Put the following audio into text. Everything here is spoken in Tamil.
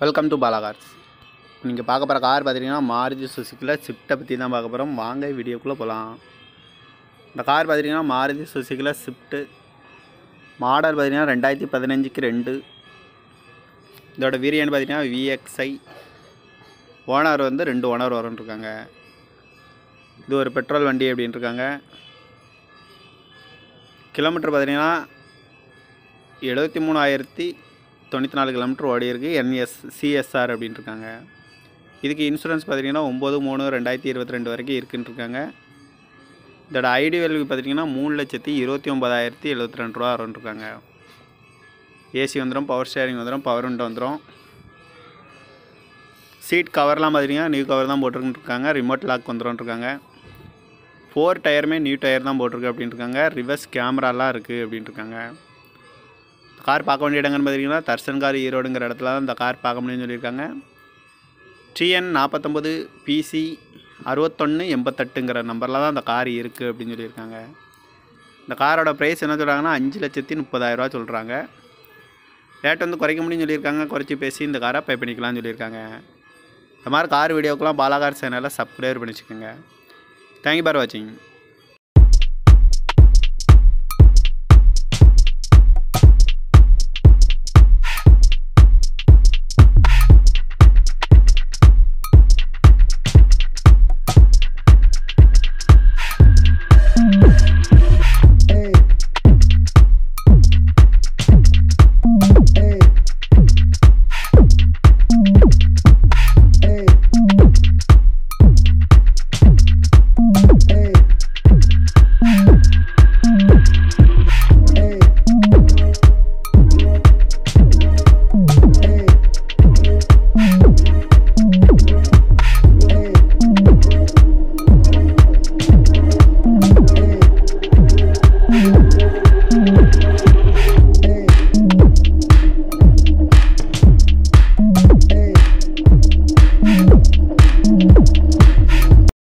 வெல்கம் டு பாலா கார்ஸ் நீங்கள் பார்க்க போகிற கார் பார்த்தீங்கன்னா மாருதி சுசுக்கியில் ஸ்விஃப்ட்டை பற்றி தான் பார்க்க போகிறோம் வாங்க வீடியோக்குள்ளே போகலாம் இந்த கார் பார்த்தீங்கன்னா மாருதி சுசுக்கியில் ஸ்விஃப்ட்டு மாடல் பார்த்தீங்கன்னா ரெண்டாயிரத்தி பதினஞ்சுக்கு ரெண்டு இதோட வேரியன்ட் பார்த்தீங்கன்னா விஎக்ஸ்ஐ ஓனர் வந்து ரெண்டு ஓனர் வரும்னு இருக்காங்க இது ஒரு பெட்ரோல் வண்டி அப்படின்னு இருக்காங்க கிலோமீட்டர் பார்த்தீங்கன்னா எழுபத்தி மூணாயிரத்தி தொண்ணூற்றி நாலு கிலோமீட்டர் ஓடி இருக்கு என்எஸ் சிஎஸ்ஆர் அப்படின்னு இருக்காங்க இதுக்கு இன்சூரன்ஸ் பார்த்தீங்கன்னா ஒம்பது மூணு ரெண்டாயிரத்தி இருபத்தி ரெண்டு வரைக்கும் இருக்குன்னு இருக்காங்க இதோட ஐடி வேல்யூ பார்த்தீங்கன்னா மூணு லட்சத்தி இருபத்தி ஒம்பதாயிரத்தி எழுபத்தி ரெண்டு ரூபா வரும்னு இருக்காங்க ஏசி வந்துடும் பவர் ஸ்டேரிங் வந்துடும் பவர் விண்டோ வந்துடும் சீட் கவர்லாம் பார்த்தீங்கன்னா நியூ கவர் தான் போட்டிருக்குன்னு இருக்காங்க ரிமோட் லாக் வந்துடும் இருக்காங்க ஃபோர் டயருமே நியூ டயர் தான் போட்டிருக்கு அப்படின்னு இருக்காங்க ரிவர்ஸ் கேமராலாம் இருக்குது அப்படின்னு இருக்காங்க கார் பார்க்க வேண்டிய இடங்கன்னு பார்த்தீங்கன்னா தர்சன் கார் ஈரோடுங்கிற இடத்துல தான் இந்த கார் பார்க்க முடியும்னு சொல்லியிருக்காங்க டிஎன் நாற்பத்தொம்பது பிசி அறுபத்தொன்று எண்பத்தெட்டுங்கிற நம்பரில் தான் இந்த கார் இருக்குது அப்படின்னு சொல்லியிருக்காங்க இந்த காரோட ப்ரைஸ் என்ன சொல்கிறாங்கன்னா அஞ்சு லட்சத்தி முப்பதாயிரரூவா சொல்கிறாங்க ரேட் வந்து குறைக்க முடியும்னு சொல்லியிருக்காங்க குறைச்சி பேசி இந்த காரை பே பண்ணிக்கலாம்னு சொல்லியிருக்காங்க இந்த மாதிரி கார் வீடியோக்கெலாம் பாலாகார் சேனலை சப்ஸ்கிரைப் பண்ணி வச்சுக்கோங்க தேங்க்யூ பார் வாட்சிங் Hey.